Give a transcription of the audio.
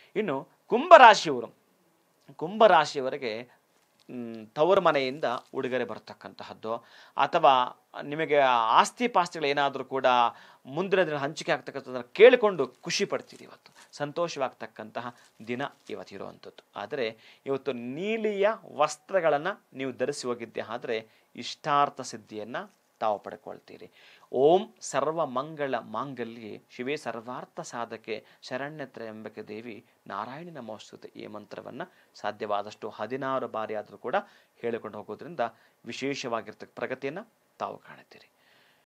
ಇನ್ನು ಕುಂಭರಾಶಿಯವರು ಕುಂಭರಾಶಿಯವರಿಗೆ ಮ್, ತವರು ಮನೆಯಿಂದ ಉಡುಗೊರೆ ಬರ್ತಕ್ಕಂತಹದ್ದು ಅಥವಾ ನಿಮಗೆ ಆಸ್ತಿ ಪಾಸ್ತಿಗಳು ಏನಾದರೂ ಕೂಡ ಮುಂದಿನ ದಿನ ಹಂಚಿಕೆ ಆಗ್ತಕ್ಕಂಥದ್ದನ್ನು ಕೇಳಿಕೊಂಡು ಖುಷಿ ಪಡ್ತೀರಿ ಇವತ್ತು ಸಂತೋಷವಾಗ್ತಕ್ಕಂತಹ ದಿನ ಇವತ್ತಿರುವಂಥದ್ದು ಆದರೆ ಇವತ್ತು ನೀಲಿಯ ವಸ್ತ್ರಗಳನ್ನು ನೀವು ಧರಿಸಿ ಹೋಗಿದ್ದೆ ಆದರೆ ಇಷ್ಟಾರ್ಥ ಸಿದ್ಧಿಯನ್ನು ತಾವು ಪಡ್ಕೊಳ್ತೀರಿ ಓಂ ಸರ್ವ ಮಂಗಳ ಮಾಂಗಲ್ಯೆ ಶಿವೇ ಸರ್ವಾರ್ಥ ಸಾಧಕೆ ಶರಣ್ಯತ್ರ ಎಂಬಕೆ ದೇವಿ ನಾರಾಯಣಿ ನಮೋಸ್ತುತೆ ಈ ಮಂತ್ರವನ್ನು ಸಾಧ್ಯವಾದಷ್ಟು ಹದಿನಾರು ಬಾರಿ ಆದರೂ ಕೂಡ ಹೇಳಿಕೊಂಡು ಹೋಗೋದ್ರಿಂದ ವಿಶೇಷವಾಗಿರ್ತಕ್ಕ ಪ್ರಗತಿಯನ್ನು ತಾವು ಕಾಣುತ್ತೀರಿ